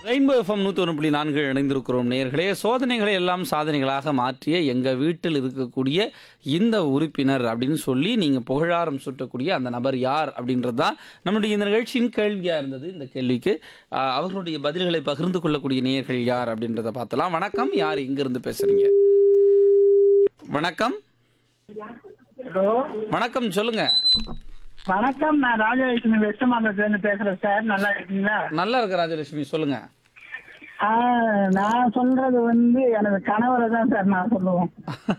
Rainbow FM நூற்றி ஒன்று புள்ளி நான்கு இணைந்திருக்கிறோம் நேர்களே சோதனைகளை எல்லாம் சாதனைகளாக மாற்றிய எங்கள் வீட்டில் இருக்கக்கூடிய இந்த உறுப்பினர் அப்படின்னு சொல்லி நீங்கள் புகழாரம் சூட்டக்கூடிய அந்த நபர் யார் அப்படின்றது தான் நம்முடைய இந்த நிகழ்ச்சியின் கேள்வியாக இருந்தது இந்த கேள்விக்கு ஆஹ், அவர்களுடைய பதில்களை பகிர்ந்து கொள்ளக்கூடிய நேயர்கள் யார் அப்படின்றத பார்த்தலாம் வணக்கம் யார் இங்கிருந்து பேசுறீங்க வணக்கம் ஹலோ வணக்கம் சொல்லுங்க வணக்கம் நான் ராஜலட்சுமி வெஸ்ட் மாநிலத்துல இருந்து பேசுறேன் சார் நல்லா இருக்கீங்களா நல்லா இருக்கு ராஜலட்சுமி சொல்லுங்க ஆ, நான் சொல்றது வந்து எனது கணவரை தான் சார் நான் சொல்லுவேன்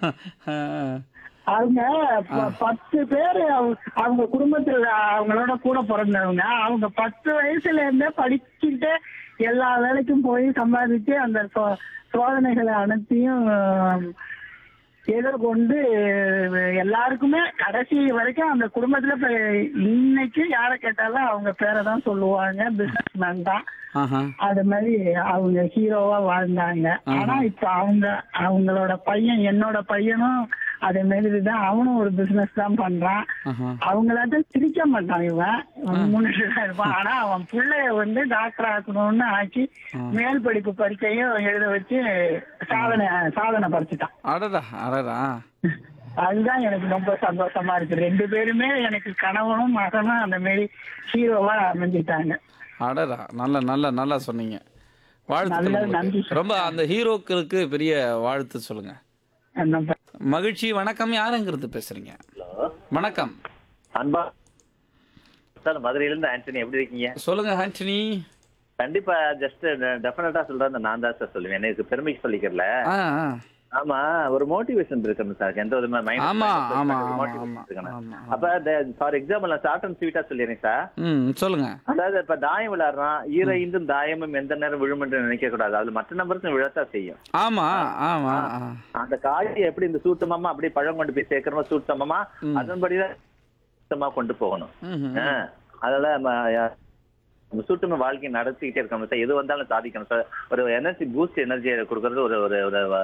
அவங்க ப- பத்து பேர் அவங்க குடும்பத்துல அவங்களோட கூட பிறந்தவங்க அவங்க பத்து வயசுல இருந்தே படிச்சுட்டு எல்லா வேலைக்கும் போய் சம்பாதிச்சு அந்த சோ- சோதனைகளை அனைத்தையும் எதிர்கொண்டு எல்லாருக்குமே கடைசி வரைக்கும் அந்த குடும்பத்துல இப்ப இன்னைக்கு யாரை கேட்டாலும் அவங்க பேரை தான் சொல்லுவாங்க பிசினஸ் மேன் தான் ஆஹா அது மாதிரி அவங்க ஹீரோவா வாழ்ந்தாங்க ஆனா இப்ப அவங்க அவங்களோட பையன் என்னோட பையனும் அதே மாதிரி தான் அவனும் ஒரு பிசினஸ் தான் பண்றான் ஆஹா அவங்களாட்ட சிரிக்க மாட்டான் இவன் முன்னாடி தான் இருப்பான் ஆனா அவன் பிள்ளைய வந்து டாக்டர் ஆக்கணும்னு ஆக்கி மேல் படிப்பு பரீட்சையும் எழுத வச்சு சாதனை சாதனை பறிச்சுட்டான் அடடா அடடா அதுதான் எனக்கு ரொம்ப சந்தோஷமா இருக்கு ரெண்டு பேருமே எனக்கு கணவனும் மகனும் அந்த மாதிரி ஹீரோவா அமைஞ்சிட்டாங்க அடடா நல்ல நல்ல நல்லா சொன்னீங்க வாழ்த்துக்கள் நல்ல நன்றி உங்களுக்கு. ரொம்ப அந்த ஹீரோக்களுக்கு பெரிய வாழ்த்து சொல்லுங்க அந்த மகிழ்ச்சி வணக்கம் யாருங்கிறது பேசுறீங்க வணக்கம் அன்பா சார் மதுரையில இருந்து ஆண்டனி எப்படி இருக்கீங்க சொல்லுங்க ஆண்டனி கண்டிப்பா ஜஸ்ட் டெஃபினட்டா சொல்றேன் நான் தான் சார் சொல்லுவேன் எனக்கு பெருமைக்கு சொல்லிக்கிறல ஆ ஆ. ஆமா ஒரு மோட்டிவேஷன் இருக்கணும் சார் எந்த விதமா மைண்ட் ஆமா ஆமா ஆமா ஆமா ஆமா அப்ப ஃபார் எக்ஸாம்பிள் நான் ஷார்ட் அண்ட் ஸ்வீட்டா சொல்லிடுறேன் சார் ம் சொல்லுங்க அதாவது இப்ப தாயம் விளையாடுறான் ஈர இந்தும் தாயமும் எந்த நேரம் விழும் என்று நினைக்க கூடாது அதுல மற்ற நம்பருக்கு விழத்தான் செய்யும் ஆமா ஆமா ஆ. அந்த காயை எப்படி இந்த சூட்டமா அப்படியே பழம் கொண்டு போய் சேர்க்கிறோமோ சூட்டமா அதன்படிதான் சுத்தமா கொண்டு போகணும் ம்ஹும். ஆ, அதனால நம்ம யா- நம்ம சூட்டுமை வாழ்க்கையை நடத்திக்கிட்டே இருக்கணும் சார் எது வந்தாலும் சாதிக்கணும் சார் ஒரு எனர்ஜி பூஸ்ட் எனர்ஜியை கொடுக்கறது ஒரு ஒரு ஒரு